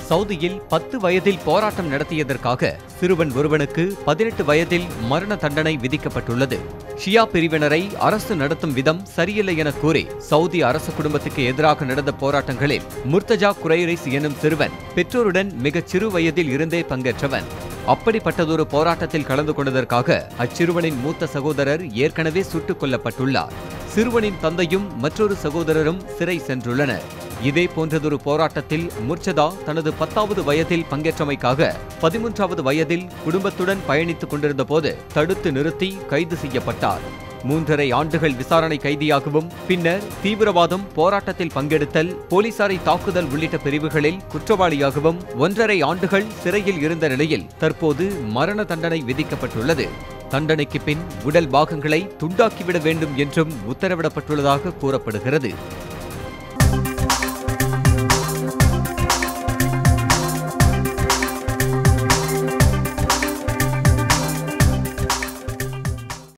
சவுதியில் பத்து வயதில் போராட்டம் நடத்தியதற்காக சிறுவன் ஒருவனுக்கு பதினெட்டு வயதில் மரண தண்டனை விதிக்கப்பட்டுள்ளது ஷியா பிரிவினரை அரசு நடத்தும் விதம் சரியில்லை என கூறி சவுதி அரசு குடும்பத்துக்கு எதிராக நடந்த போராட்டங்களில் முர்தஜா குரைரிஸ் எனும் சிறுவன் பெற்றோருடன் மிகச் சிறு வயதில் இருந்தே பங்கேற்றவன் அப்படிப்பட்டதொரு போராட்டத்தில் கலந்து கொண்டதற்காக அச்சிறுவனின் மூத்த சகோதரர் ஏற்கனவே சுட்டுக் கொல்லப்பட்டுள்ளார் சிறுவனின் தந்தையும் மற்றொரு சகோதரரும் சிறை சென்றுள்ளனர் இதே போன்றதொரு போராட்டத்தில் முர்ச்சதா தனது பத்தாவது வயதில் பங்கேற்றமைக்காக பதிமூன்றாவது வயதில் குடும்பத்துடன் பயணித்துக் கொண்டிருந்த போது தடுத்து நிறுத்தி கைது செய்யப்பட்டார் மூன்றரை ஆண்டுகள் விசாரணை கைதியாகவும் பின்னர் தீவிரவாதம் போராட்டத்தில் பங்கெடுத்தல் போலீசாரை தாக்குதல் உள்ளிட்ட பிரிவுகளில் குற்றவாளியாகவும் ஒன்றரை ஆண்டுகள் சிறையில் இருந்த நிலையில் தற்போது மரண தண்டனை விதிக்கப்பட்டுள்ளது தண்டனைக்கு பின் உடல் பாகங்களை துண்டாக்கிவிட வேண்டும் என்றும் உத்தரவிடப்பட்டுள்ளதாக கூறப்படுகிறது